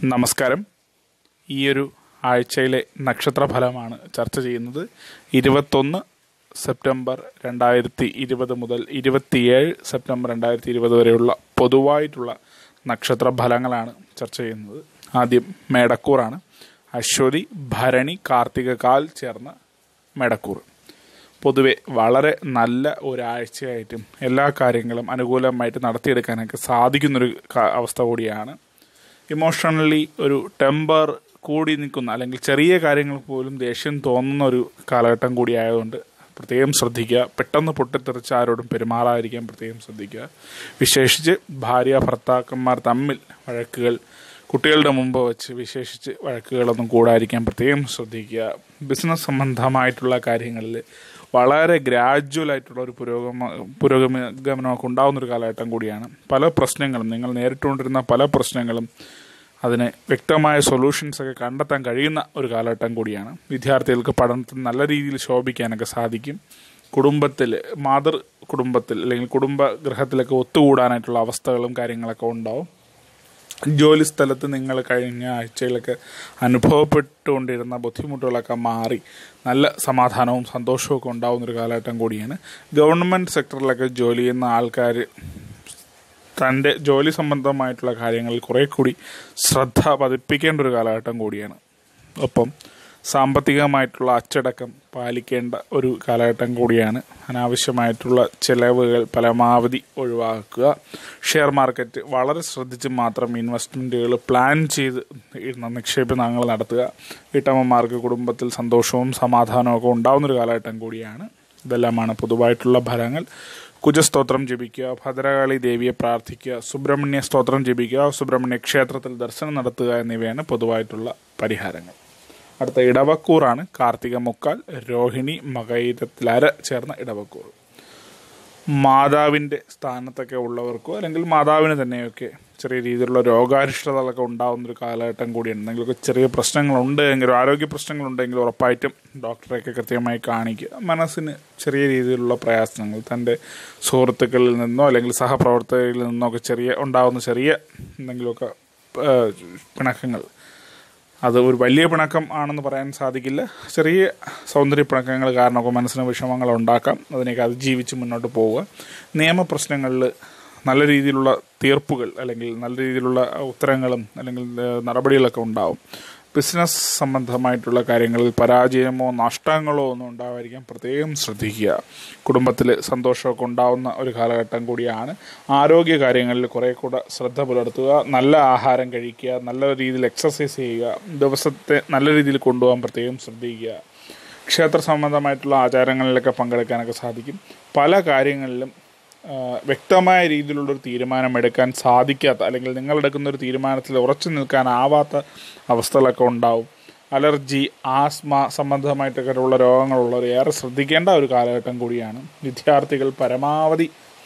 നമസ്കാരം ഈ ഒരു ആഴ്ചയിലെ നക്ഷത്രഫലമാണ് ചർച്ച ചെയ്യുന്നത് ഇരുപത്തൊന്ന് സെപ്റ്റംബർ രണ്ടായിരത്തി ഇരുപത് മുതൽ ഇരുപത്തിയേഴ് സെപ്റ്റംബർ രണ്ടായിരത്തി ഇരുപത് വരെയുള്ള പൊതുവായിട്ടുള്ള നക്ഷത്ര ഫലങ്ങളാണ് ചർച്ച ചെയ്യുന്നത് ആദ്യം മേടക്കൂറാണ് അശ്വതി ഭരണി കാർത്തിക കാൽ ചേർന്ന മേടക്കൂർ പൊതുവെ വളരെ നല്ല ഒരാഴ്ചയായിട്ടും എല്ലാ കാര്യങ്ങളും അനുകൂലമായിട്ട് നടത്തിയെടുക്കാനൊക്കെ സാധിക്കുന്നൊരു ക- അവസ്ഥ കൂടിയാണ് ഇമോഷണലി ഒരു ടെമ്പർ കൂടി നിൽക്കുന്ന അല്ലെങ്കിൽ ചെറിയ കാര്യങ്ങൾ പോലും ദേഷ്യം തോന്നുന്ന ഒരു കാലഘട്ടം കൂടി ആയതുകൊണ്ട് പ്രത്യേകം ശ്രദ്ധിക്കുക പെട്ടെന്ന് പൊട്ടിത്തെറിച്ച് ആരോടും പെരുമാറാതിരിക്കാൻ പ്രത്യേകം ശ്രദ്ധിക്കുക വിശേഷിച്ച് ഭാര്യ ഭർത്താക്കന്മാർ തമ്മിൽ വഴക്കുകൾ കുട്ടികളുടെ മുമ്പ് വെച്ച് വിശേഷിച്ച് വഴക്കുകളൊന്നും കൂടാതിരിക്കാൻ പ്രത്യേകം ശ്രദ്ധിക്കുക ബിസിനസ് സംബന്ധമായിട്ടുള്ള കാര്യങ്ങളിൽ വളരെ ഗ്രാജുവൽ ആയിട്ടുള്ള ഒരു പുരോഗമ പുരോഗമനമൊക്കെ ഉണ്ടാകുന്ന ഒരു കാലഘട്ടം കൂടിയാണ് പല പ്രശ്നങ്ങളും നിങ്ങൾ നേരിട്ടുകൊണ്ടിരുന്ന പല പ്രശ്നങ്ങളും അതിന് വ്യക്തമായ സൊല്യൂഷൻസ് ഒക്കെ കണ്ടെത്താൻ കഴിയുന്ന ഒരു കാലഘട്ടം കൂടിയാണ് വിദ്യാർത്ഥികൾക്ക് പഠനത്തിൽ നല്ല രീതിയിൽ ശോഭിക്കാനൊക്കെ സാധിക്കും കുടുംബത്തിൽ മാതൃ കുടുംബത്തിൽ അല്ലെങ്കിൽ കുടുംബ ഗൃഹത്തിലൊക്കെ ഒത്തുകൂടാനായിട്ടുള്ള അവസ്ഥകളും കാര്യങ്ങളൊക്കെ ഉണ്ടാവും ജോലി സ്ഥലത്ത് നിങ്ങൾ കഴിഞ്ഞ ആഴ്ചയിലൊക്കെ അനുഭവപ്പെട്ടുകൊണ്ടിരുന്ന ബുദ്ധിമുട്ടുകളൊക്കെ മാറി നല്ല സമാധാനവും സന്തോഷവും ഒക്കെ ഉണ്ടാവുന്ന ഒരു കാലഘട്ടം കൂടിയാണ് ഗവൺമെൻറ് സെക്ടറിലൊക്കെ ജോലി ചെയ്യുന്ന ആൾക്കാർ തൻ്റെ ജോലി സംബന്ധമായിട്ടുള്ള കാര്യങ്ങളിൽ കുറെ കൂടി ശ്രദ്ധ പതിപ്പിക്കേണ്ട ഒരു കാലഘട്ടം കൂടിയാണ് ഒപ്പം സാമ്പത്തികമായിട്ടുള്ള അച്ചടക്കം പാലിക്കേണ്ട ഒരു കാലഘട്ടം കൂടിയാണ് അനാവശ്യമായിട്ടുള്ള ചെലവുകൾ പരമാവധി ഒഴിവാക്കുക ഷെയർ മാർക്കറ്റ് വളരെ ശ്രദ്ധിച്ച് മാത്രം ഇൻവെസ്റ്റ്മെൻറ്റുകൾ പ്ലാൻ ചെയ്ത് ഇരുന്ന നിക്ഷേപങ്ങൾ നടത്തുക വീട്ടമ്മമാർക്ക് കുടുംബത്തിൽ സന്തോഷവും സമാധാനവും ഒക്കെ ഉണ്ടാവുന്ന ഒരു കാലഘട്ടം കൂടിയാണ് ഇതെല്ലാമാണ് പൊതുവായിട്ടുള്ള ഫലങ്ങൾ കുജസ്തോത്രം ജപിക്കുക ഭദ്രകാളി ദേവിയെ പ്രാർത്ഥിക്കുക സുബ്രഹ്മണ്യ സ്തോത്രം ജപിക്കുക സുബ്രഹ്മണ്യ ക്ഷേത്രത്തിൽ ദർശനം നടത്തുക എന്നിവയാണ് പൊതുവായിട്ടുള്ള പരിഹാരങ്ങൾ അടുത്ത ഇടവക്കൂറാണ് കാർത്തിക മുക്കാൽ രോഹിണി മകയിരത്തിലര ചേർന്ന ഇടവക്കൂർ മാതാവിൻ്റെ സ്ഥാനത്തൊക്കെ ഉള്ളവർക്കോ അല്ലെങ്കിൽ മാതാവിന് തന്നെയൊക്കെ ചെറിയ രീതിയിലുള്ള രോഗാരിഷ്ടതകളൊക്കെ ഉണ്ടാകുന്ന ഒരു കാലഘട്ടം കൂടിയാണ് എന്തെങ്കിലുമൊക്കെ ചെറിയ പ്രശ്നങ്ങളുണ്ട് എങ്കിലും ആരോഗ്യ പ്രശ്നങ്ങളുണ്ടെങ്കിൽ ഉറപ്പായിട്ടും ഡോക്ടറെയൊക്കെ കൃത്യമായി കാണിക്കുക മനസ്സിന് ചെറിയ രീതിയിലുള്ള പ്രയാസങ്ങൾ തൻ്റെ സുഹൃത്തുക്കളിൽ നിന്നോ അല്ലെങ്കിൽ സഹപ്രവർത്തകരിൽ നിന്നോ ഒക്കെ ചെറിയ ഉണ്ടാകുന്ന ചെറിയ എന്തെങ്കിലുമൊക്കെ ആ, പിണക്കങ്ങൾ അത് ഒരു വലിയ പിണക്കം ആണെന്ന് പറയാൻ സാധിക്കില്ല ചെറിയ സൗന്ദര്യ പിണക്കങ്ങൾ കാരണമൊക്കെ മനസ്സിന് വിഷമങ്ങൾ ഉണ്ടാക്കാം അതിനെയൊക്കെ അതിജീവിച്ച് മുന്നോട്ട് പോവുക നിയമപ്രശ്നങ്ങളിൽ നല്ല രീതിയിലുള്ള തീർപ്പുകൾ അല്ലെങ്കിൽ നല്ല രീതിയിലുള്ള ഉത്തരങ്ങളും അല്ലെങ്കിൽ ഏഹ്, നടപടികളൊക്കെ ഉണ്ടാവും ബിസിനസ് സംബന്ധമായിട്ടുള്ള കാര്യങ്ങളിൽ പരാജയമോ നഷ്ടങ്ങളോ ഒന്നും ഉണ്ടാവാതിരിക്കാൻ പ്രത്യേകം ശ്രദ്ധിക്കുക കുടുംബത്തിൽ സന്തോഷമൊക്കെ ഉണ്ടാവുന്ന ഒരു കാലഘട്ടം കൂടിയാണ് ആരോഗ്യ കാര്യങ്ങളിൽ കുറെ കൂടെ ശ്രദ്ധ പുലർത്തുക നല്ല ആഹാരം കഴിക്കുക നല്ല രീതിയിൽ എക്സസൈസ് ചെയ്യുക ദിവസത്തെ നല്ല രീതിയിൽ കൊണ്ടുപോകാൻ പ്രത്യേകം ശ്രദ്ധിക്കുക ക്ഷേത്ര സംബന്ധമായിട്ടുള്ള ആചാരങ്ങളിലൊക്കെ പങ്കെടുക്കാനൊക്കെ സാധിക്കും പല കാര്യങ്ങളിലും ആ, വ്യക്തമായ രീതിയിലുള്ളൊരു തീരുമാനം എടുക്കാൻ സാധിക്കാത്ത അല്ലെങ്കിൽ നിങ്ങൾ എടുക്കുന്ന ഒരു തീരുമാനത്തിൽ ഉറച്ചു നിൽക്കാനാവാത്ത അവസ്ഥകളൊക്കെ ഉണ്ടാവും അലർജി ആസ്മ സംബന്ധമായിട്ടൊക്കെ ഉള്ള രോഗങ്ങളുള്ളവർ ഏറെ ശ്രദ്ധിക്കേണ്ട ഒരു കാലഘട്ടം കൂടിയാണ് വിദ്യാർത്ഥികൾ പരമാവധി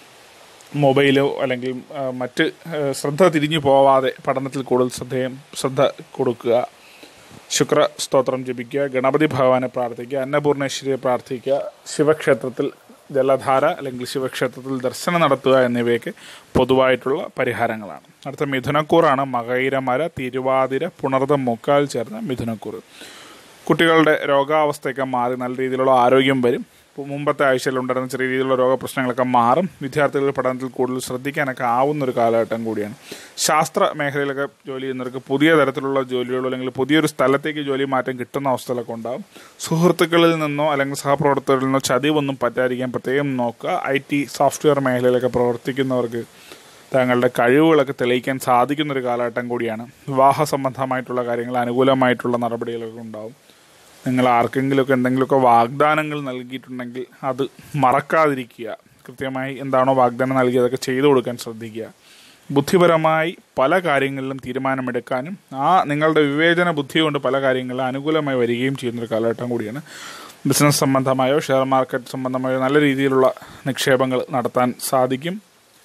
മൊബൈലോ അല്ലെങ്കിൽ ആ, മറ്റ് ആ, ശ്രദ്ധ തിരിഞ്ഞു പോവാതെ പഠനത്തിൽ കൂടുതൽ ശ്രദ്ധയും ശ്രദ്ധ കൊടുക്കുക ശുക്ര സ്തോത്രം ജപിക്കുക ഗണപതി ഭഗവാനെ പ്രാർത്ഥിക്കുക അന്നപൂർണേശ്വരിയെ പ്രാർത്ഥിക്കുക ശിവക്ഷേത്രത്തിൽ ജലധാര അല്ലെങ്കിൽ ശിവക്ഷേത്രത്തിൽ ദർശനം നടത്തുക എന്നിവയൊക്കെ പൊതുവായിട്ടുള്ള പരിഹാരങ്ങളാണ് അടുത്ത മിഥുനക്കൂറാണ് മകയിരമര തിരുവാതിര പുണർദം മുക്കാൽ ചേർന്ന മിഥുനക്കൂർ കുട്ടികളുടെ രോഗാവസ്ഥയൊക്കെ മാറി നല്ല രീതിയിലുള്ള ആരോഗ്യം വരും ഇപ്പോൾ മുമ്പത്തെ ആഴ്ചയിൽ ഉണ്ടായിരുന്ന ചെറിയ രീതിയിലുള്ള രോഗപ്രശ്നങ്ങളൊക്കെ മാറും വിദ്യാർത്ഥികൾ പഠനത്തിൽ കൂടുതൽ ശ്രദ്ധിക്കാനൊക്കെ ആവുന്ന ഒരു കാലഘട്ടം കൂടിയാണ് ശാസ്ത്ര മേഖലയിലൊക്കെ ജോലി ചെയ്യുന്നവർക്ക് പുതിയ തരത്തിലുള്ള ജോലികളോ അല്ലെങ്കിൽ പുതിയൊരു സ്ഥലത്തേക്ക് ജോലി മാറ്റം കിട്ടുന്ന അവസ്ഥകളൊക്കെ ഉണ്ടാവും സുഹൃത്തുക്കളിൽ നിന്നോ അല്ലെങ്കിൽ സഹപ്രവർത്തകരിൽ നിന്നോ ചതിവൊന്നും പറ്റാതിരിക്കാൻ പ്രത്യേകം നോക്കുക ഐ ടി സോഫ്റ്റ്വെയർ മേഖലയിലൊക്കെ പ്രവർത്തിക്കുന്നവർക്ക് തങ്ങളുടെ കഴിവുകളൊക്കെ തെളിയിക്കാൻ സാധിക്കുന്ന ഒരു കാലഘട്ടം കൂടിയാണ് വിവാഹ സംബന്ധമായിട്ടുള്ള കാര്യങ്ങൾ അനുകൂലമായിട്ടുള്ള നടപടികളൊക്കെ ഉണ്ടാവും നിങ്ങൾ ആർക്കെങ്കിലുമൊക്കെ എന്തെങ്കിലുമൊക്കെ വാഗ്ദാനങ്ങൾ നൽകിയിട്ടുണ്ടെങ്കിൽ അത് മറക്കാതിരിക്കുക കൃത്യമായി എന്താണോ വാഗ്ദാനം നൽകിയതൊക്കെ ചെയ്തു കൊടുക്കാൻ ശ്രദ്ധിക്കുക ബുദ്ധിപരമായി പല കാര്യങ്ങളിലും തീരുമാനമെടുക്കാനും ആ നിങ്ങളുടെ വിവേചന ബുദ്ധി കൊണ്ട് പല കാര്യങ്ങളിലും അനുകൂലമായി വരികയും ചെയ്യുന്നൊരു കാലഘട്ടം കൂടിയാണ് ബിസിനസ് സംബന്ധമായോ ഷെയർ മാർക്കറ്റ് സംബന്ധമായോ നല്ല രീതിയിലുള്ള നിക്ഷേപങ്ങൾ നടത്താൻ സാധിക്കും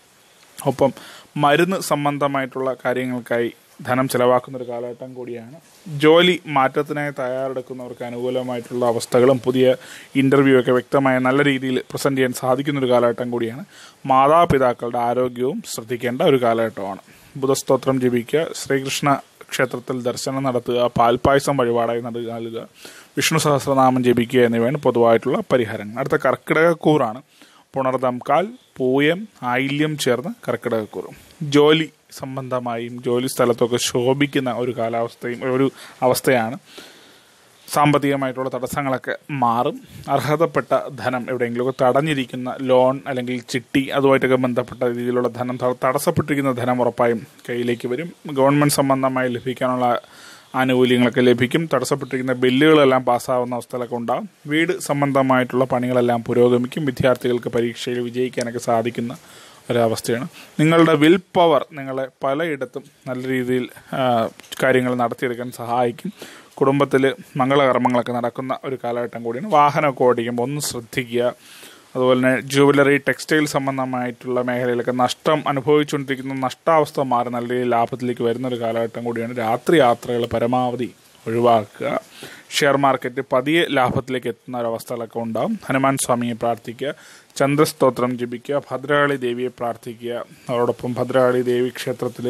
ഒപ്പം മരുന്ന് സംബന്ധമായിട്ടുള്ള കാര്യങ്ങൾക്കായി ധനം ചെലവാക്കുന്ന ഒരു കാലഘട്ടം കൂടിയാണ് ജോലി മാറ്റത്തിനായി തയ്യാറെടുക്കുന്നവർക്ക് അനുകൂലമായിട്ടുള്ള അവസ്ഥകളും പുതിയ ഇൻ്റർവ്യൂ ഒക്കെ വ്യക്തമായ നല്ല രീതിയിൽ പ്രസൻറ്റ് ചെയ്യാൻ സാധിക്കുന്ന ഒരു കാലഘട്ടം കൂടിയാണ് മാതാപിതാക്കളുടെ ആരോഗ്യവും ശ്രദ്ധിക്കേണ്ട ഒരു കാലഘട്ടമാണ് ബുധസ്തോത്രം ജപിക്കുക ശ്രീകൃഷ്ണ ക്ഷേത്രത്തിൽ ദർശനം നടത്തുക പാൽപ്പായസം വഴിപാടായി നട- നൽകുക വിഷ്ണു സഹസ്രനാമം ജപിക്കുക എന്നിവയാണ് പൊതുവായിട്ടുള്ള പരിഹാരങ്ങൾ അടുത്ത കർക്കിടകക്കൂറാണ് പുണർദം കാൽ പൂയം ആയില്യം ചേർന്ന് കർക്കിടകക്കൂർ ജോലി സംബന്ധമായും ജോലി സ്ഥലത്തൊക്കെ ശോഭിക്കുന്ന ഒരു കാലാവസ്ഥയും ഒരു അവസ്ഥയാണ് സാമ്പത്തികമായിട്ടുള്ള തടസ്സങ്ങളൊക്കെ മാറും അർഹതപ്പെട്ട ധനം എവിടെയെങ്കിലുമൊക്കെ തടഞ്ഞിരിക്കുന്ന ലോൺ അല്ലെങ്കിൽ ചിട്ടി അതുമായിട്ടൊക്കെ ബന്ധപ്പെട്ട രീതിയിലുള്ള ധനം ത- തടസ്സപ്പെട്ടിരിക്കുന്ന ധനം ഉറപ്പായും കയ്യിലേക്ക് വരും ഗവൺമെൻറ് സംബന്ധമായി ലഭിക്കാനുള്ള ആനുകൂല്യങ്ങളൊക്കെ ലഭിക്കും തടസ്സപ്പെട്ടിരിക്കുന്ന ബില്ലുകളെല്ലാം പാസ്സാവുന്ന അവസ്ഥകളൊക്കെ ഉണ്ടാകും വീട് സംബന്ധമായിട്ടുള്ള പണികളെല്ലാം പുരോഗമിക്കും വിദ്യാർത്ഥികൾക്ക് പരീക്ഷയിൽ വിജയിക്കാനൊക്കെ സാധിക്കുന്ന ഒരവസ്ഥയാണ് നിങ്ങളുടെ വിൽ പവർ നിങ്ങളെ പലയിടത്തും നല്ല രീതിയിൽ ആ, കാര്യങ്ങൾ നടത്തിയെടുക്കാൻ സഹായിക്കും കുടുംബത്തിൽ മംഗളകർമ്മങ്ങളൊക്കെ നടക്കുന്ന ഒരു കാലഘട്ടം കൂടിയാണ് വാഹനമൊക്കെ ഓടിക്കുമ്പോൾ ഒന്ന് ശ്രദ്ധിക്കുക അതുപോലെ തന്നെ ജുവലറി ടെക്സ്റ്റൈൽ സംബന്ധമായിട്ടുള്ള മേഖലയിലൊക്കെ നഷ്ടം അനുഭവിച്ചുകൊണ്ടിരിക്കുന്ന നഷ്ടാവസ്ഥ മാറി നല്ല രീതിയിൽ ലാഭത്തിലേക്ക് വരുന്ന ഒരു കാലഘട്ടം കൂടിയാണ് രാത്രി യാത്രകൾ പരമാവധി ഒഴിവാക്കുക ഷെയർ മാർക്കറ്റ് പതിയെ ലാഭത്തിലേക്ക് എത്തുന്ന ഒരവസ്ഥകളൊക്കെ ഉണ്ടാവും ഹനുമാൻ സ്വാമിയെ പ്രാർത്ഥിക്കുക ചന്ദ്രസ്തോത്രം ജപിക്കുക ഭദ്രകാളി ദേവിയെ പ്രാർത്ഥിക്കുക അതോടൊപ്പം ഭദ്രകാളി ദേവി ക്ഷേത്രത്തിൽ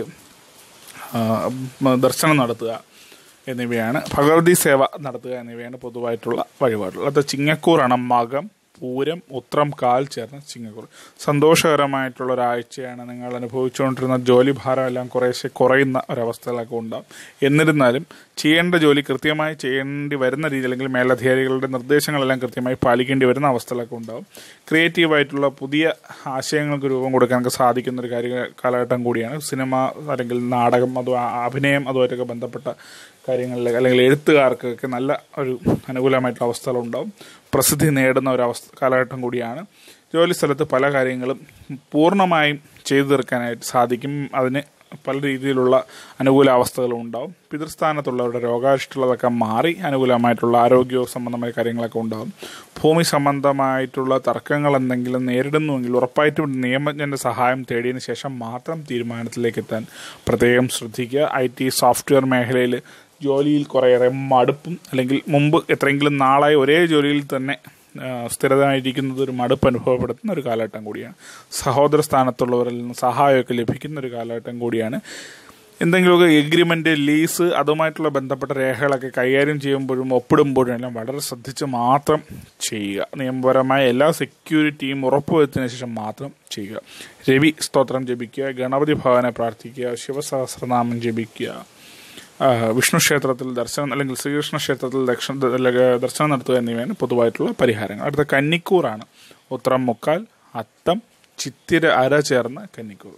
ദർശനം നടത്തുക എന്നിവയാണ് ഭഗവതി സേവ നടത്തുക എന്നിവയാണ് പൊതുവായിട്ടുള്ള വഴിപാടുകൾ അത് ചിങ്ങക്കൂറാണ് മകം പൂരം ഉത്രം കാൽ ചേർന്ന് ചിങ്ങക്കൂർ സന്തോഷകരമായിട്ടുള്ള ഒരാഴ്ചയാണ് നിങ്ങൾ അനുഭവിച്ചുകൊണ്ടിരുന്ന ജോലി ഭാരം എല്ലാം കുറേശ്ശെ കുറയുന്ന ഒരവസ്ഥകളൊക്കെ ഉണ്ടാവും എന്നിരുന്നാലും ചെയ്യേണ്ട ജോലി കൃത്യമായി ചെയ്യേണ്ടി വരുന്ന രീതി അല്ലെങ്കിൽ മേലധികാരികളുടെ നിർദ്ദേശങ്ങളെല്ലാം കൃത്യമായി പാലിക്കേണ്ടി വരുന്ന അവസ്ഥകളൊക്കെ ഉണ്ടാവും ക്രിയേറ്റീവായിട്ടുള്ള പുതിയ ആശയങ്ങൾക്ക് രൂപം കൊടുക്കാനൊക്കെ സാധിക്കുന്ന ഒരു കാര്യ കാലഘട്ടം കൂടിയാണ് സിനിമ അല്ലെങ്കിൽ നാടകം അതോ അഭിനയം അതുമായിട്ടൊക്കെ ബന്ധപ്പെട്ട കാര്യങ്ങളിൽ അല്ലെങ്കിൽ എഴുത്തുകാർക്കൊക്കെ നല്ല ഒരു അനുകൂലമായിട്ടുള്ള അവസ്ഥകളുണ്ടാവും പ്രസിദ്ധി നേടുന്ന ഒരു അവസ്ഥ കാലഘട്ടം കൂടിയാണ് ജോലി സ്ഥലത്ത് പല കാര്യങ്ങളും പൂർണ്ണമായും ചെയ്തു തീർക്കാനായിട്ട് സാധിക്കും അതിന് പല രീതിയിലുള്ള അനുകൂല അവസ്ഥകളും ഉണ്ടാവും പിതൃസ്ഥാനത്തുള്ളവരുടെ രോഗാരിഷ്ടമുള്ളതൊക്കെ മാറി അനുകൂലമായിട്ടുള്ള ആരോഗ്യ സംബന്ധമായ കാര്യങ്ങളൊക്കെ ഉണ്ടാവും ഭൂമി സംബന്ധമായിട്ടുള്ള തർക്കങ്ങൾ എന്തെങ്കിലും നേരിടുന്നുവെങ്കിൽ ഉറപ്പായിട്ടും നിയമജ്ഞന്റെ സഹായം തേടിയതിനു ശേഷം മാത്രം തീരുമാനത്തിലേക്ക് എത്താൻ പ്രത്യേകം ശ്രദ്ധിക്കുക ഐ ടി സോഫ്റ്റ്വെയർ മേഖലയിൽ ജോലിയിൽ കുറേയേറെ മടുപ്പും അല്ലെങ്കിൽ മുമ്പ് എത്രയെങ്കിലും നാളായി ഒരേ ജോലിയിൽ തന്നെ ആ, സ്ഥിരമായിരിക്കുന്നത് ഒരു മടുപ്പ് അനുഭവപ്പെടുത്തുന്ന ഒരു കാലഘട്ടം കൂടിയാണ് സഹോദര സ്ഥാനത്തുള്ളവരിൽ നിന്ന് സഹായമൊക്കെ ലഭിക്കുന്ന ഒരു കാലഘട്ടം കൂടിയാണ് എന്തെങ്കിലുമൊക്കെ എഗ്രിമെന്റ് ലീസ് അതുമായിട്ടുള്ള ബന്ധപ്പെട്ട രേഖകളൊക്കെ കൈകാര്യം ചെയ്യുമ്പോഴും ഒപ്പിടുമ്പോഴും എല്ലാം വളരെ ശ്രദ്ധിച്ച് മാത്രം ചെയ്യുക നിയമപരമായ എല്ലാ സെക്യൂരിറ്റിയും ഉറപ്പുവരുത്തിയതിനു ശേഷം മാത്രം ചെയ്യുക രവി സ്തോത്രം ജപിക്കുക ഗണപതി ഭവനെ പ്രാർത്ഥിക്കുക ശിവസഹസ്രനാമം ജപിക്കുക ആ, വിഷ്ണു ക്ഷേത്രത്തിൽ ദർശനം അല്ലെങ്കിൽ ശ്രീകൃഷ്ണ ക്ഷേത്രത്തിൽ ദർശന ദർശനം നടത്തുക എന്നിവയാണ് പൊതുവായിട്ടുള്ള പരിഹാരങ്ങൾ അടുത്ത കന്നിക്കൂറാണ് ഉത്രം മുക്കാൽ അത്തം ചിത്തിര അര ചേർന്ന കന്നിക്കൂർ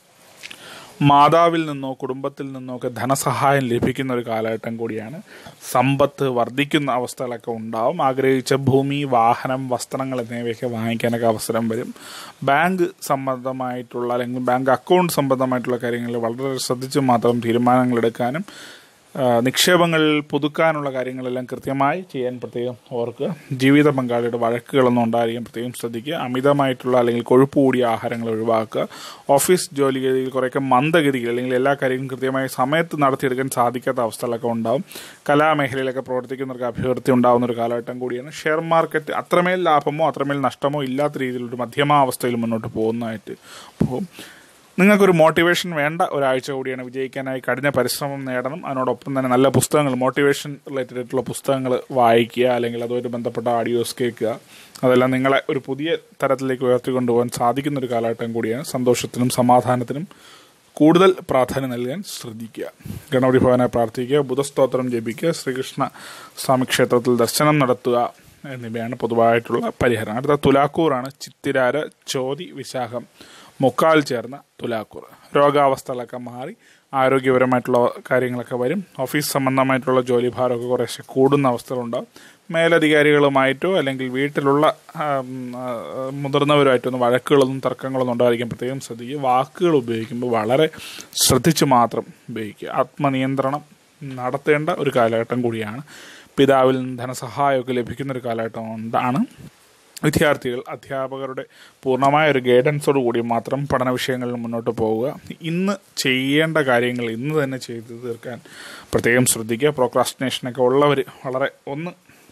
മാതാവിൽ നിന്നോ കുടുംബത്തിൽ നിന്നോ ഒക്കെ ധനസഹായം ലഭിക്കുന്ന ഒരു കാലഘട്ടം കൂടിയാണ് സമ്പത്ത് വർദ്ധിക്കുന്ന അവസ്ഥകളൊക്കെ ഉണ്ടാവും ആഗ്രഹിച്ച ഭൂമി വാഹനം വസ്ത്രങ്ങൾ എന്നിവയൊക്കെ വാങ്ങിക്കാനൊക്കെ അവസരം വരും ബാങ്ക് സംബന്ധമായിട്ടുള്ള അല്ലെങ്കിൽ ബാങ്ക് അക്കൗണ്ട് സംബന്ധമായിട്ടുള്ള കാര്യങ്ങളിൽ വളരെ ശ്രദ്ധിച്ച് മാത്രം തീരുമാനങ്ങൾ എടുക്കാനും ആ, നിക്ഷേപങ്ങൾ പുതുക്കാനുള്ള കാര്യങ്ങളെല്ലാം കൃത്യമായി ചെയ്യാൻ പ്രത്യേകം ഓർക്കുക ജീവിത പങ്കാളിയുടെ വഴക്കുകളൊന്നും ഉണ്ടായിരിക്കാൻ പ്രത്യേകം ശ്രദ്ധിക്കുക അമിതമായിട്ടുള്ള അല്ലെങ്കിൽ കൊഴുപ്പ് കൂടിയ ആഹാരങ്ങൾ ഒഴിവാക്കുക ഓഫീസ് ജോലികളിൽ കുറേയൊക്കെ മന്ദഗതികൾ അല്ലെങ്കിൽ എല്ലാ കാര്യങ്ങളും കൃത്യമായി സമയത്ത് നടത്തിയെടുക്കാൻ സാധിക്കാത്ത അവസ്ഥകളൊക്കെ ഉണ്ടാവും കലാമേഖലയിലൊക്കെ പ്രവർത്തിക്കുന്നവർക്ക് അഭിവൃദ്ധി ഉണ്ടാകുന്ന ഒരു കാലഘട്ടം കൂടിയാണ് ഷെയർ മാർക്കറ്റ് അത്രമേൽ ലാഭമോ അത്രമേൽ നഷ്ടമോ ഇല്ലാത്ത രീതിയിലൊരു മധ്യമാവസ്ഥയിൽ മുന്നോട്ട് പോകുന്നതായിട്ട് പോകും നിങ്ങൾക്കൊരു മോട്ടിവേഷൻ വേണ്ട ഒരാഴ്ച കൂടിയാണ് വിജയിക്കാനായി കഠിന പരിശ്രമം നേടണം അതിനോടൊപ്പം തന്നെ നല്ല പുസ്തകങ്ങൾ മോട്ടിവേഷൻ റിലേറ്റഡ് ആയിട്ടുള്ള പുസ്തകങ്ങൾ വായിക്കുക അല്ലെങ്കിൽ അതുമായിട്ട് ബന്ധപ്പെട്ട ഓഡിയോസ് കേൾക്കുക അതെല്ലാം നിങ്ങളെ ഒരു പുതിയ തരത്തിലേക്ക് ഉയർത്തിക്കൊണ്ടുപോകാൻ സാധിക്കുന്ന ഒരു കാലഘട്ടം കൂടിയാണ് സന്തോഷത്തിനും സമാധാനത്തിനും കൂടുതൽ പ്രാധാന്യം നൽകാൻ ശ്രദ്ധിക്കുക ഗണപതി ഭവനെ പ്രാർത്ഥിക്കുക ബുധസ്തോത്രം ജപിക്കുക ശ്രീകൃഷ്ണ സ്വാമി ക്ഷേത്രത്തിൽ ദർശനം നടത്തുക എന്നിവയാണ് പൊതുവായിട്ടുള്ള പരിഹാരം അടുത്ത തുലാക്കൂറാണ് ചിത്തിരാര ചോതി വിശാഖം മുക്കാൽ ചേർന്ന തുലാക്കൂർ രോഗാവസ്ഥകളൊക്കെ മാറി ആരോഗ്യപരമായിട്ടുള്ള കാര്യങ്ങളൊക്കെ വരും ഓഫീസ് സംബന്ധമായിട്ടുള്ള ജോലിഭാരമൊക്കെ കുറേശ്ശെ കൂടുന്ന അവസ്ഥകളുണ്ടാവും മേലധികാരികളുമായിട്ടോ അല്ലെങ്കിൽ വീട്ടിലുള്ള ആം, ആ, മുതിർന്നവരുമായിട്ടൊന്നും വഴക്കുകളൊന്നും തർക്കങ്ങളൊന്നും ഉണ്ടായിരിക്കാൻ പ്രത്യേകം ശ്രദ്ധിക്കുക വാക്കുകൾ ഉപയോഗിക്കുമ്പോൾ വളരെ ശ്രദ്ധിച്ച് മാത്രം ഉപയോഗിക്കുക ആത്മനിയന്ത്രണം നടത്തേണ്ട ഒരു കാലഘട്ടം കൂടിയാണ് പിതാവിൽ നിന്ന് ധനസഹായമൊക്കെ ലഭിക്കുന്ന ഒരു കാലഘട്ടം ഉണ്ടാണ് വിദ്യാർത്ഥികൾ അധ്യാപകരുടെ പൂർണ്ണമായ ഒരു ഗൈഡൻസോട് കൂടി മാത്രം പഠന വിഷയങ്ങളിൽ മുന്നോട്ട് പോവുക ഇന്ന് ചെയ്യേണ്ട കാര്യങ്ങൾ ഇന്ന് തന്നെ ചെയ്തു തീർക്കാൻ പ്രത്യേകം ശ്രദ്ധിക്കുക പ്രോക്രാസ്റ്റിനേഷനൊക്കെ ഉള്ളവർ വളരെ ഒന്ന്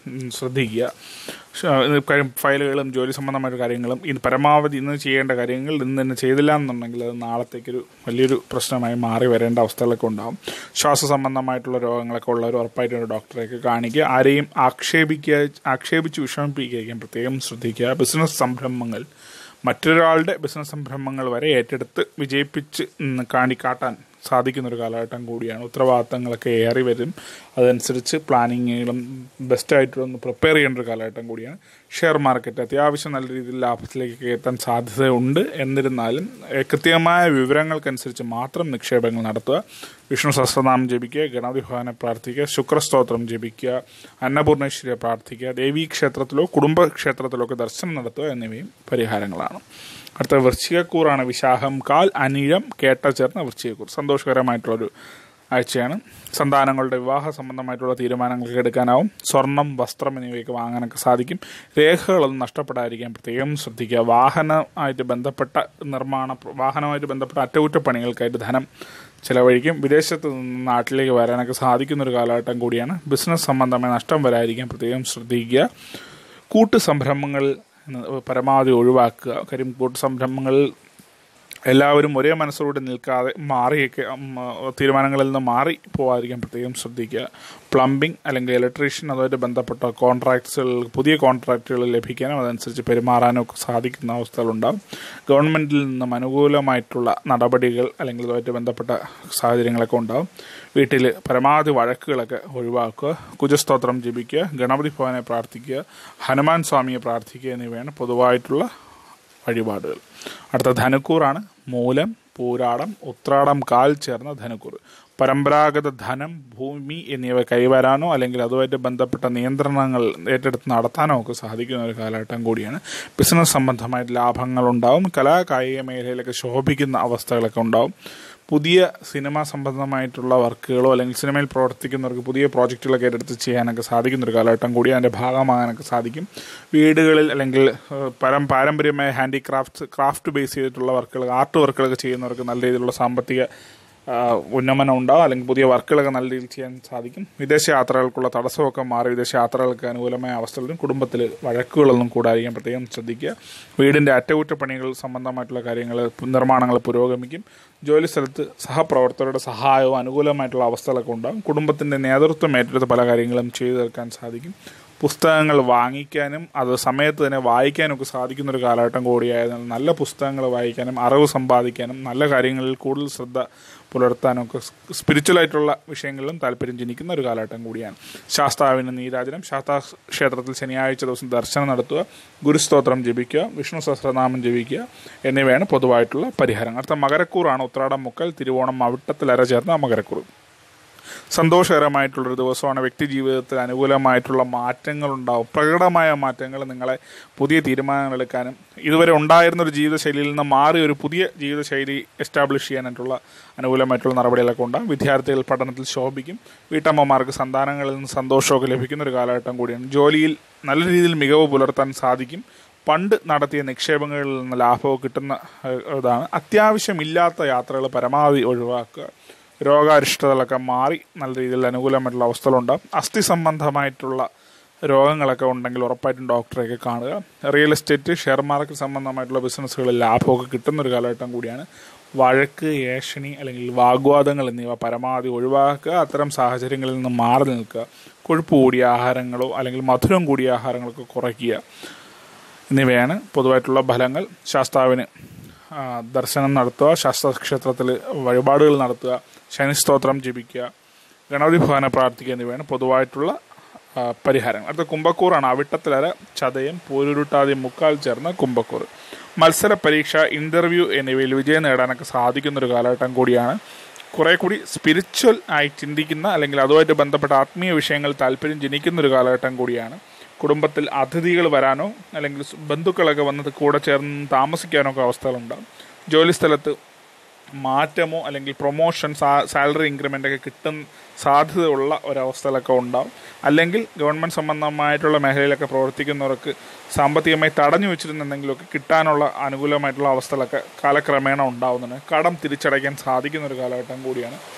ഉം, ശ്രദ്ധിക്കുക ശ- ഇത് കാര്യം ഫയലുകളും ജോലി സംബന്ധമായ കാര്യങ്ങളും ഇത് പരമാവധി ഇന്ന് ചെയ്യേണ്ട കാര്യങ്ങൾ ഇന്ന് തന്നെ ചെയ്തില്ല എന്നുണ്ടെങ്കിൽ അത് നാളത്തേക്കൊരു വലിയൊരു പ്രശ്നമായി മാറി വരേണ്ട അവസ്ഥകളൊക്കെ ഉണ്ടാകും ശ്വാസ സംബന്ധമായിട്ടുള്ള രോഗങ്ങളൊക്കെ ഉള്ളവർ ഉറപ്പായിട്ടും ഒരു ഡോക്ടറെയൊക്കെ കാണിക്കുക ആരെയും ആക്ഷേപിക്കുക ആക്ഷേപിച്ച് വിഷമിപ്പിക്കുകയും പ്രത്യേകം ശ്രദ്ധിക്കുക ബിസിനസ് സംരംഭങ്ങൾ മറ്റൊരാളുടെ ബിസിനസ് സംരംഭങ്ങൾ വരെ ഏറ്റെടുത്ത് വിജയിപ്പിച്ച് ഉം, കാണിക്കാട്ടാൻ സാധിക്കുന്ന ഒരു കാലഘട്ടം കൂടിയാണ് ഉത്തരവാദിത്തങ്ങളൊക്കെ ഏറി വരും അതനുസരിച്ച് പ്ലാനിങ്ങുകളും ബെസ്റ്റായിട്ടുള്ള ഒന്ന് പ്രിപ്പയർ ചെയ്യേണ്ട ഒരു കാലഘട്ടം കൂടിയാണ് ഷെയർ മാർക്കറ്റ് അത്യാവശ്യം നല്ല രീതിയിൽ ലാഭത്തിലേക്ക് എത്താൻ സാധ്യതയുണ്ട് എന്നിരുന്നാലും ഏഹ്, കൃത്യമായ വിവരങ്ങൾക്കനുസരിച്ച് മാത്രം നിക്ഷേപങ്ങൾ നടത്തുക വിഷ്ണു സഹസ്രനാമം ജപിക്കുക ഗണപതി ഭഗവാനെ പ്രാർത്ഥിക്കുക ശുക്രസ്തോത്രം ജപിക്കുക അന്നപൂർണേശ്വരിയെ പ്രാർത്ഥിക്കുക ദേവീ ക്ഷേത്രത്തിലോ കുടുംബ ക്ഷേത്രത്തിലോ ഒക്കെ ദർശനം നടത്തുക എന്നിവയും പരിഹാരങ്ങളാണ് അടുത്ത വൃശ്ചികക്കൂറാണ് വിശാഖം കാൽ അനിഴം കേട്ട ചേർന്ന വൃശ്ചികക്കൂർ സന്തോഷകരമായിട്ടുള്ളൊരു ആഴ്ചയാണ് സന്താനങ്ങളുടെ വിവാഹ സംബന്ധമായിട്ടുള്ള തീരുമാനങ്ങളൊക്കെ എടുക്കാനാവും സ്വർണം വസ്ത്രം എന്നിവയൊക്കെ വാങ്ങാനൊക്കെ സാധിക്കും രേഖകളൊന്നും നഷ്ടപ്പെടാതിരിക്കാൻ പ്രത്യേകം ശ്രദ്ധിക്കുക വാഹനമായിട്ട് ബന്ധപ്പെട്ട നിർമ്മാണ വാഹനമായിട്ട് ബന്ധപ്പെട്ട അറ്റകുറ്റപ്പണികൾക്കായിട്ട് ധനം ചിലവഴിക്കും വിദേശത്ത് നിന്ന് നാട്ടിലേക്ക് വരാനൊക്കെ സാധിക്കുന്ന ഒരു കാലഘട്ടം കൂടിയാണ് ബിസിനസ് സംബന്ധമായ നഷ്ടം വരാതിരിക്കാൻ പ്രത്യേകം ശ്രദ്ധിക്കുക കൂട്ടു സംരംഭങ്ങൾ പരമാവധി ഒഴിവാക്കുക കാര്യം കൂട്ടു സംരംഭങ്ങൾ എല്ലാവരും ഒരേ മനസ്സോടെ നിൽക്കാതെ മാറിയൊക്കെ ഉം, തീരുമാനങ്ങളിൽ നിന്ന് മാറി പോവാതിരിക്കാൻ പ്രത്യേകം ശ്രദ്ധിക്കുക പ്ലംബിംഗ് അല്ലെങ്കിൽ ഇലക്ട്രീഷ്യൻ അതുമായിട്ട് ബന്ധപ്പെട്ട കോൺട്രാക്ട്സുകൾ പുതിയ കോൺട്രാക്റ്റുകൾ ലഭിക്കാനും അതനുസരിച്ച് പെരുമാറാനും ഒക്കെ സാധിക്കുന്ന അവസ്ഥകളുണ്ടാകും ഗവൺമെൻറ്റിൽ നിന്നും അനുകൂലമായിട്ടുള്ള നടപടികൾ അല്ലെങ്കിൽ അതുമായിട്ട് ബന്ധപ്പെട്ട സാഹചര്യങ്ങളൊക്കെ ഉണ്ടാകും വീട്ടിൽ പരമാവധി വഴക്കുകളൊക്കെ ഒഴിവാക്കുക കുജസ്തോത്രം ജപിക്കുക ഗണപതി ഭവനെ പ്രാർത്ഥിക്കുക ഹനുമാൻ സ്വാമിയെ പ്രാർത്ഥിക്കുക എന്നിവയാണ് പൊതുവായിട്ടുള്ള വഴിപാടുകൾ അടുത്ത ധനുക്കൂറാണ് മൂലം പൂരാടം ഉത്രാടം കാൽ ചേർന്ന ധനുക്കൂർ പരമ്പരാഗത ധനം ഭൂമി എന്നിവ കൈവരാനോ അല്ലെങ്കിൽ അതുമായിട്ട് ബന്ധപ്പെട്ട നിയന്ത്രണങ്ങൾ ഏറ്റെടുത്ത് നടത്താനോ ഒക്കെ സാധിക്കുന്ന ഒരു കാലഘട്ടം കൂടിയാണ് ബിസിനസ് സംബന്ധമായിട്ട് ലാഭങ്ങൾ ഉണ്ടാവും കലാ കായിക മേഖലയിലൊക്കെ ശോഭിക്കുന്ന അവസ്ഥകളൊക്കെ ഉണ്ടാവും പുതിയ സിനിമ സംബന്ധമായിട്ടുള്ള വർക്കുകളോ അല്ലെങ്കിൽ സിനിമയിൽ പ്രവർത്തിക്കുന്നവർക്ക് പുതിയ പ്രോജക്റ്റുകളൊക്കെ ഏറ്റെടുത്ത് ചെയ്യാനൊക്കെ സാധിക്കുന്ന ഒരു കാലഘട്ടം കൂടി അതിൻ്റെ ഭാഗമാകാനൊക്കെ സാധിക്കും വീടുകളിൽ അല്ലെങ്കിൽ ഏഹ്, പരം പാരമ്പര്യമായ ഹാൻഡിക്രാഫ്റ്റ് ക്രാഫ്റ്റ് ബേസ് ചെയ്തിട്ടുള്ള വർക്കുകൾ ആർട്ട് വർക്കുകളൊക്കെ ചെയ്യുന്നവർക്ക് നല്ല രീതിയിലുള്ള സാമ്പത്തിക ആ, ഉന്നമനം ഉണ്ടാവും അല്ലെങ്കിൽ പുതിയ വർക്കുകളൊക്കെ നല്ല രീതിയിൽ ചെയ്യാൻ സാധിക്കും വിദേശ യാത്രകൾക്കുള്ള തടസ്സമൊക്കെ മാറി വിദേശ യാത്രകൾക്ക് അനുകൂലമായ അവസ്ഥകളിലും കുടുംബത്തിൽ വഴക്കുകളൊന്നും കൂടാതിരിക്കാൻ പ്രത്യേകം ശ്രദ്ധിക്കുക വീടിൻ്റെ അറ്റകുറ്റപ്പണികൾ സംബന്ധമായിട്ടുള്ള കാര്യങ്ങൾ നിർമ്മാണങ്ങൾ പുരോഗമിക്കും ജോലി സ്ഥലത്ത് സഹപ്രവർത്തകരുടെ സഹായവും അനുകൂലമായിട്ടുള്ള അവസ്ഥകളൊക്കെ ഉണ്ടാകും കുടുംബത്തിൻ്റെ നേതൃത്വം ഏറ്റെടുത്ത് പല കാര്യങ്ങളും ചെയ്തു തീർക്കാൻ സാധിക്കും പുസ്തകങ്ങൾ വാങ്ങിക്കാനും അത് സമയത്ത് തന്നെ വായിക്കാനും ഒക്കെ സാധിക്കുന്ന ഒരു കാലഘട്ടം കൂടിയായതിനാൽ നല്ല പുസ്തകങ്ങൾ വായിക്കാനും അറിവ് സമ്പാദിക്കാനും നല്ല കാര്യങ്ങളിൽ കൂടുതൽ ശ്രദ്ധ പുലർത്താനും ഒക്കെ സ്പിരിച്വൽ ആയിട്ടുള്ള വിഷയങ്ങളിലും താല്പര്യം ജനിക്കുന്ന ഒരു കാലഘട്ടം കൂടിയാണ് ശാസ്താവിന് നീരാജനം ശാസ്താ ക്ഷേത്രത്തിൽ ശനിയാഴ്ച ദിവസം ദർശനം നടത്തുക ഗുരുസ്തോത്രം ജപിക്കുക വിഷ്ണു സഹസ്രനാമം ജപിക്കുക എന്നിവയാണ് പൊതുവായിട്ടുള്ള പരിഹാരങ്ങൾ അടുത്ത മകരക്കൂറാണ് ഉത്രാടം മുക്കൽ തിരുവോണം അവിട്ടത്തിൽ അര ചേർന്ന മകരക്കൂർ സന്തോഷകരമായിട്ടുള്ളൊരു ദിവസമാണ് വ്യക്തി ജീവിതത്തിൽ അനുകൂലമായിട്ടുള്ള മാറ്റങ്ങൾ ഉണ്ടാവും പ്രകടമായ മാറ്റങ്ങൾ നിങ്ങളെ പുതിയ തീരുമാനങ്ങൾ എടുക്കാനും ഇതുവരെ ഉണ്ടായിരുന്ന ഒരു ജീവിതശൈലിയിൽ നിന്ന് മാറി ഒരു പുതിയ ജീവിതശൈലി എസ്റ്റാബ്ലിഷ് ചെയ്യാനായിട്ടുള്ള അനുകൂലമായിട്ടുള്ള നടപടികളൊക്കെ ഉണ്ടാകും വിദ്യാർത്ഥികൾ പഠനത്തിൽ ശോഭിക്കും വീട്ടമ്മമാർക്ക് സന്താനങ്ങളിൽ നിന്ന് സന്തോഷമൊക്കെ ലഭിക്കുന്ന ഒരു കാലഘട്ടം കൂടിയാണ് ജോലിയിൽ നല്ല രീതിയിൽ മികവ് പുലർത്താൻ സാധിക്കും പണ്ട് നടത്തിയ നിക്ഷേപങ്ങളിൽ നിന്ന് ലാഭമോ കിട്ടുന്ന ഏഹ്, ഇതാണ് അത്യാവശ്യമില്ലാത്ത യാത്രകൾ പരമാവധി ഒഴിവാക്കുക രോഗാരിഷ്ടതകളൊക്കെ മാറി നല്ല രീതിയിൽ അനുകൂലമായിട്ടുള്ള അവസ്ഥകളുണ്ടാകും അസ്ഥി സംബന്ധമായിട്ടുള്ള രോഗങ്ങളൊക്കെ ഉണ്ടെങ്കിൽ ഉറപ്പായിട്ടും ഡോക്ടറെയൊക്കെ കാണുക റിയൽ എസ്റ്റേറ്റ് ഷെയർ മാർക്കറ്റ് സംബന്ധമായിട്ടുള്ള ബിസിനസ്സുകളിൽ ലാഭമൊക്കെ കിട്ടുന്ന ഒരു കാലഘട്ടം കൂടിയാണ് വഴക്ക് ഏഷണി അല്ലെങ്കിൽ വാഗ്വാദങ്ങൾ എന്നിവ പരമാവധി ഒഴിവാക്കുക അത്തരം സാഹചര്യങ്ങളിൽ നിന്ന് മാറി നിൽക്കുക കൊഴുപ്പ് കൂടിയ ആഹാരങ്ങളോ അല്ലെങ്കിൽ മധുരം കൂടിയ ആഹാരങ്ങളൊക്കെ കുറയ്ക്കുക എന്നിവയാണ് പൊതുവായിട്ടുള്ള ഫലങ്ങൾ ശാസ്താവിന് ആ, ദർശനം നടത്തുക ശാസ്ത്രക്ഷേത്രത്തിൽ വഴിപാടുകൾ നടത്തുക ശനിസ്തോത്രം ജപിക്കുക ഗണപതി ഭവനെ പ്രാർത്ഥിക്കുക എന്നിവയാണ് പൊതുവായിട്ടുള്ള ആ, പരിഹാരങ്ങൾ അടുത്ത കുംഭക്കൂറാണ് അവിട്ടത്തിലര ചതയം പൂരുരുട്ടാതി മുക്കാൽ ചേർന്ന കുംഭക്കൂർ മത്സര പരീക്ഷ ഇന്റർവ്യൂ എന്നിവയിൽ വിജയം നേടാനൊക്കെ സാധിക്കുന്ന ഒരു കാലഘട്ടം കൂടിയാണ് കുറെ കൂടി സ്പിരിച്വൽ ആയി ചിന്തിക്കുന്ന അല്ലെങ്കിൽ അതുമായിട്ട് ബന്ധപ്പെട്ട ആത്മീയ വിഷയങ്ങൾ താല്പര്യം ജനിക്കുന്ന ഒരു കാലഘട്ടം കൂടിയാണ് കുടുംബത്തിൽ അതിഥികൾ വരാനോ അല്ലെങ്കിൽ സ് ബന്ധുക്കളൊക്കെ വന്നത് കൂടെ ചേർന്ന് താമസിക്കാനോ ഒക്കെ അവസ്ഥകളുണ്ടാകും ജോലി സ്ഥലത്ത് മാറ്റമോ അല്ലെങ്കിൽ പ്രൊമോഷൻ സാലറി ഇൻക്രിമെൻ്റ് ഒക്കെ കിട്ടുന്ന സാധ്യതയുള്ള ഒരവസ്ഥകളൊക്കെ ഉണ്ടാവും അല്ലെങ്കിൽ ഗവൺമെൻറ് സംബന്ധമായിട്ടുള്ള മേഖലയിലൊക്കെ പ്രവർത്തിക്കുന്നവർക്ക് സാമ്പത്തികമായി തടഞ്ഞു വെച്ചിരുന്ന എന്തെങ്കിലുമൊക്കെ കിട്ടാനുള്ള അനുകൂലമായിട്ടുള്ള അവസ്ഥകളൊക്കെ കാലക്രമേണ ഉണ്ടാവുന്നുണ്ട് കടം തിരിച്ചടയ്ക്കാൻ സാധിക്കുന്ന ഒരു കാലഘട്ടം കൂടിയാണ്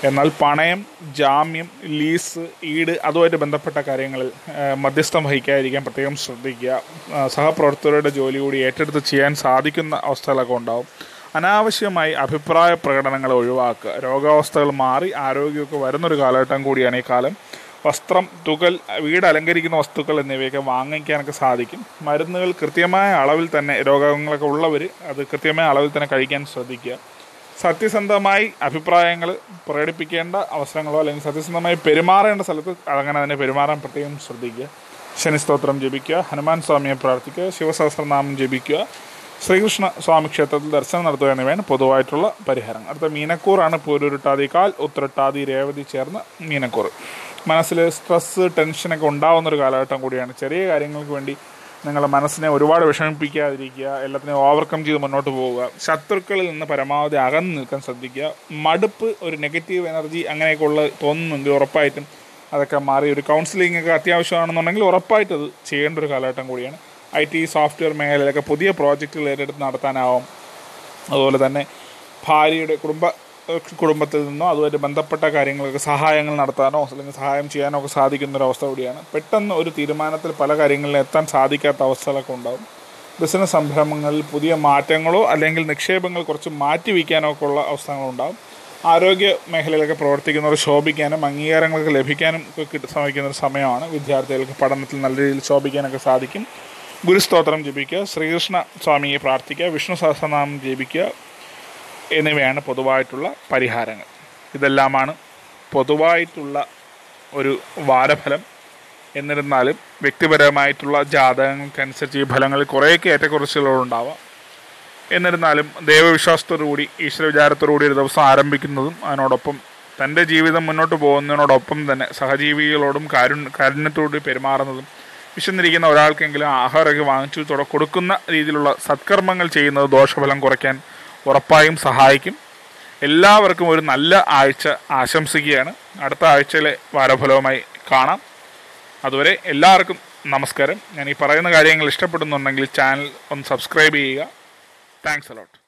എന്നാൽ പണയം ജാമ്യം ലീസ് ഈട് അതുമായിട്ട് ബന്ധപ്പെട്ട കാര്യങ്ങളിൽ ആ, മധ്യസ്ഥം വഹിക്കാതിരിക്കാൻ പ്രത്യേകം ശ്രദ്ധിക്കുക ആ, സഹപ്രവർത്തകരുടെ ജോലി കൂടി ഏറ്റെടുത്ത് ചെയ്യാൻ സാധിക്കുന്ന അവസ്ഥകളൊക്കെ ഉണ്ടാവും അനാവശ്യമായി അഭിപ്രായ പ്രകടനങ്ങൾ ഒഴിവാക്കുക രോഗാവസ്ഥകൾ മാറി ആരോഗ്യമൊക്കെ വരുന്നൊരു കാലഘട്ടം കൂടിയാണ് ഈ കാലം വസ്ത്രം തുകൽ വീട് അലങ്കരിക്കുന്ന വസ്തുക്കൾ എന്നിവയൊക്കെ വാങ്ങിക്കാനൊക്കെ സാധിക്കും മരുന്നുകൾ കൃത്യമായ അളവിൽ തന്നെ രോഗങ്ങളൊക്കെ ഉള്ളവർ അത് കൃത്യമായ അളവിൽ തന്നെ കഴിക്കാൻ ശ്രദ്ധിക്കുക സത്യസന്ധമായി അഭിപ്രായങ്ങൾ പ്രകടിപ്പിക്കേണ്ട അവസരങ്ങളോ അല്ലെങ്കിൽ സത്യസന്ധമായി പെരുമാറേണ്ട സ്ഥലത്ത് അങ്ങനെ തന്നെ പെരുമാറാൻ പ്രത്യേകം ശ്രദ്ധിക്കുക ശനിസ്തോത്രം ജപിക്കുക ഹനുമാൻ സ്വാമിയെ പ്രാർത്ഥിക്കുക ശിവസഹസ്രനാമം ജപിക്കുക ശ്രീകൃഷ്ണ സ്വാമി ക്ഷേത്രത്തിൽ ദർശനം നടത്തുക എന്നിവയാണ് പൊതുവായിട്ടുള്ള പരിഹാരം അടുത്ത മീനക്കൂറാണ് പൂരുരുട്ടാതി കാൽ ഉത്തരട്ടാതി രേവതി ചേർന്ന മീനക്കൂർ മനസ്സിൽ സ്ട്രെസ് ടെൻഷനൊക്കെ ഉണ്ടാവുന്ന ഒരു കാലഘട്ടം കൂടിയാണ് ചെറിയ കാര്യങ്ങൾക്ക് വേണ്ടി നിങ്ങളുടെ മനസ്സിനെ ഒരുപാട് വിഷമിപ്പിക്കാതിരിക്കുക എല്ലാത്തിനെയും ഓവർകം ചെയ്ത് മുന്നോട്ട് പോവുക ശത്രുക്കളിൽ നിന്ന് പരമാവധി അകന്ന് നിൽക്കാൻ ശ്രദ്ധിക്കുക മടുപ്പ് ഒരു നെഗറ്റീവ് എനർജി അങ്ങനെയൊക്കെ ഉള്ള തോന്നുന്നുണ്ടെങ്കിൽ ഉറപ്പായിട്ടും അതൊക്കെ മാറി ഒരു കൗൺസിലിംഗ് ഒക്കെ അത്യാവശ്യമാണെന്നുണ്ടെങ്കിൽ ഉറപ്പായിട്ടും അത് ചെയ്യേണ്ട ഒരു കാലഘട്ടം കൂടിയാണ് ഐ ടി സോഫ്റ്റ്വെയർ മേഖലയിലൊക്കെ പുതിയ പ്രോജക്റ്റുകൾ ഏറ്റെടുത്ത് നടത്താനാവും അതുപോലെ തന്നെ ഭാര്യയുടെ കുടുംബ ഏഹ് കുടുംബത്തിൽ നിന്നോ അതുമായിട്ട് ബന്ധപ്പെട്ട കാര്യങ്ങൾക്ക് സഹായങ്ങൾ നടത്താനോ അല്ലെങ്കിൽ സഹായം ചെയ്യാനോ ഒക്കെ സാധിക്കുന്ന ഒരു അവസ്ഥ കൂടിയാണ് പെട്ടെന്ന് ഒരു തീരുമാനത്തിൽ പല കാര്യങ്ങളിലും എത്താൻ സാധിക്കാത്ത അവസ്ഥകളൊക്കെ ഉണ്ടാകും ബിസിനസ് സംരംഭങ്ങളിൽ പുതിയ മാറ്റങ്ങളോ അല്ലെങ്കിൽ നിക്ഷേപങ്ങൾ കുറച്ച് മാറ്റി വയ്ക്കാനോ ഒക്കെ ഉള്ള അവസ്ഥകളുണ്ടാകും ആരോഗ്യ മേഖലയിലൊക്കെ പ്രവർത്തിക്കുന്നവർ ശോഭിക്കാനും അംഗീകാരങ്ങളൊക്കെ ലഭിക്കാനും ഒക്കെ കിട്ട ശ്രമിക്കുന്ന ഒരു സമയമാണ് വിദ്യാർത്ഥികൾക്ക് പഠനത്തിൽ നല്ല രീതിയിൽ ശോഭിക്കാനൊക്കെ സാധിക്കും ഗുരുസ്തോത്രം ജപിക്കുക ശ്രീകൃഷ്ണ സ്വാമിയെ പ്രാർത്ഥിക്കുക വിഷ്ണു സഹസ്രനാമം ജപിക്കുക എന്നിവയാണ് പൊതുവായിട്ടുള്ള പരിഹാരങ്ങൾ ഇതെല്ലാമാണ് പൊതുവായിട്ടുള്ള ഒരു വാരഫലം എന്നിരുന്നാലും വ്യക്തിപരമായിട്ടുള്ള ജാതകങ്ങൾക്കനുസരിച്ച് ഈ ഫലങ്ങളിൽ കുറേയൊക്കെ ഏറ്റക്കുറച്ചിലുകളുണ്ടാവാം എന്നിരുന്നാലും ദൈവവിശ്വാസത്തോടുകൂടി ഈശ്വര വിചാരത്തോടുകൂടി ഒരു ദിവസം ആരംഭിക്കുന്നതും അതിനോടൊപ്പം തൻ്റെ ജീവിതം മുന്നോട്ട് പോകുന്നതിനോടൊപ്പം തന്നെ സഹജീവികളോടും കാരുണ്യ കാരുണ്യത്തോടുകൂടി പെരുമാറുന്നതും വിശന്നിരിക്കുന്ന ഒരാൾക്കെങ്കിലും ആഹാരമൊക്കെ വാങ്ങിച്ചു തുട കൊടുക്കുന്ന രീതിയിലുള്ള സത്കർമ്മങ്ങൾ ചെയ്യുന്നത് ദോഷഫലം കുറയ്ക്കാൻ ഉറപ്പായും സഹായിക്കും എല്ലാവർക്കും ഒരു നല്ല ആഴ്ച ആശംസിക്കുകയാണ് അടുത്ത ആഴ്ചയിലെ വാരഫലവുമായി കാണാം അതുവരെ എല്ലാവർക്കും നമസ്കാരം ഞാൻ ഈ പറയുന്ന കാര്യങ്ങൾ ഇഷ്ടപ്പെടുന്നുണ്ടെങ്കിൽ ചാനൽ ഒന്ന് സബ്സ്ക്രൈബ് ചെയ്യുക താങ്ക്സ് അലോട്ട്